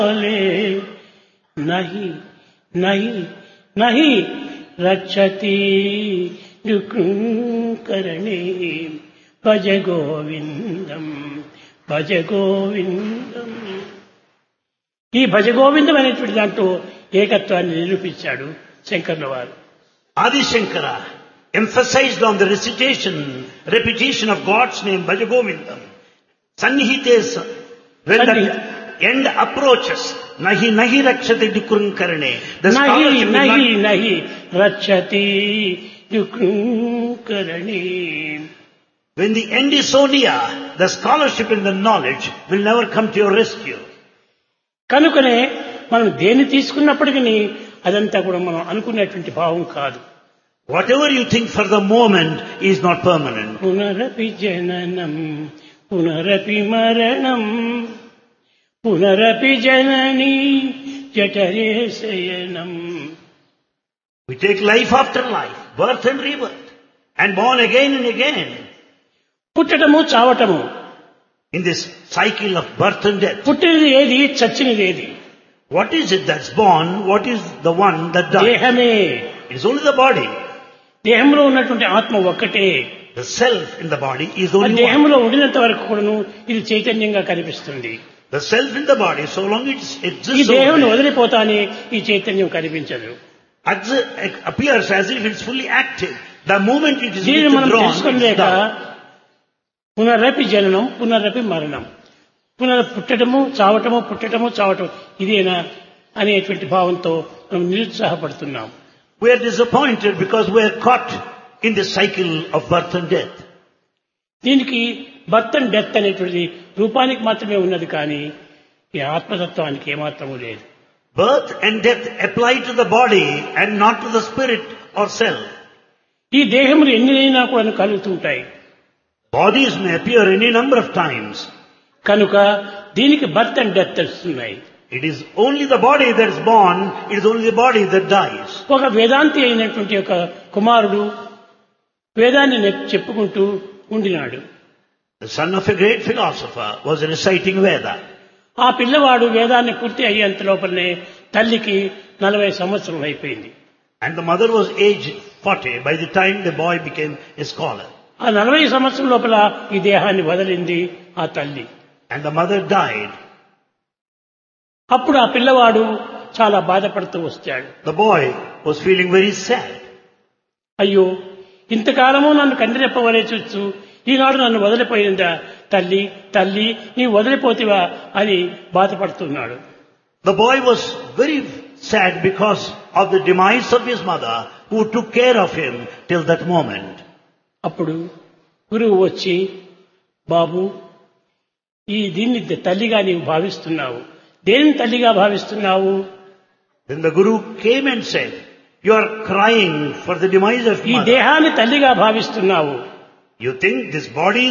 నహి నహి నహి రక్షతి కరణే భజ గోవిందం భజ గోవిందం ఈ భజ గోవిందం అనేటువంటి దాంట్లో ఏకత్వాన్ని నిరూపించాడు శంకర్ల వారు Adi Shankara emphasized on the recitation, repetition of God's name, Bhajagovindam. Sannihite, when the Sannihite. end approaches, Nahi Nahi Rakshati Dukurunkarane. The నహి scholarship is నహి not, నహి రక్షతి కరణే when the end is so near, the scholarship and the knowledge will never come to your rescue. కనుకనే మనం దేన్ని తీసుకున్నప్పటికీ అదంతా కూడా మనం అనుకునేటువంటి భావం కాదు Whatever you think for the moment is not permanent. పునరపి జననం పునరపి మరణం పునరపి జనని జఠరే శయనం We take life after life, birth and rebirth, and born again and again పుట్టటము చావటము in this cycle of birth and death. పుట్టినది ఏది చచ్చినది ఏది What is it that's born? What is the one that dies? దేహమే It is only the body. దేహంలో ఉన్నటువంటి ఆత్మ ఒక్కటే The self in the body is ఆ only one. దేహంలో ఉండినంత వరకు కూడాను ఇది చైతన్యంగా కనిపిస్తుంది The self in the body, so long it ఈ exists, దేహం only, వదిలిపోతానే ఈ చైతన్యం కనిపించదు exi- appears as if it's fully active. The moment it is దీన్ని మనం withdrawn, తెలుసుకోలేక it's done. పునరపి జననం పునరపి మరణం పునర పుట్టడము చావటము పుట్టడము చావటం ఇదేనా అనేటువంటి భావంతో మనం నిరుత్సాహపడుతున్నాం We are disappointed because we are caught in the cycle of birth and death. దీనికి బర్త్ అండ్ డెత్ అనేటువంటిది రూపానికి మాత్రమే ఉన్నది కానీ ఈ ఆత్మతత్వానికి ఏమాత్రము లేదు Birth and death apply to the body and not to the spirit or self. ఈ దేహములు ఎన్నినైనా కూడా కలుగుతుంటాయి Bodies may appear any number of times. కనుక దీనికి బర్త్ అండ్ డెత్ వస్తున్నాయి It is only the body that is born, it is only the body that dies. ఒక వేదాంతి అయినటువంటి ఒక కుమారుడు వేదాన్ని నెప్- చెప్పుకుంటూ ఉండినాడు The son of a great philosopher was reciting Veda. ఆ పిల్లవాడు వేదాన్ని పూర్తి అయ్యేంత లోపలనే తల్లికి నలభై సంవత్సరం అయిపోయింది And the mother was aged 40 by the time the boy became a scholar. ఆ నలభై సంవత్సరం లోపల ఈ దేహాన్ని వదిలింది ఆ తల్లి And the mother died. అప్పుడు ఆ పిల్లవాడు చాలా బాధపడుతూ వచ్చాడు The boy was feeling very sad. అయ్యో ఇంతకాలము నన్ను కందిరెప్పవలే చూస్తూ ఈనాడు నన్ను వదిలిపోయిందా తల్లి తల్లి నీ వదిలిపోతివా అని బాధపడుతున్నాడు The boy was very sad because of the demise of his mother who took care of him till that moment. అప్పుడు గురువు వచ్చి బాబు ఈ దీన్ని తల్లిగా నీవు భావిస్తున్నావు దేని తల్లిగా భావిస్తున్నావు Then the Guru came and said, You are crying for the demise of ఈ mother. దేహాన్ని తల్లిగా భావిస్తున్నావు You think this body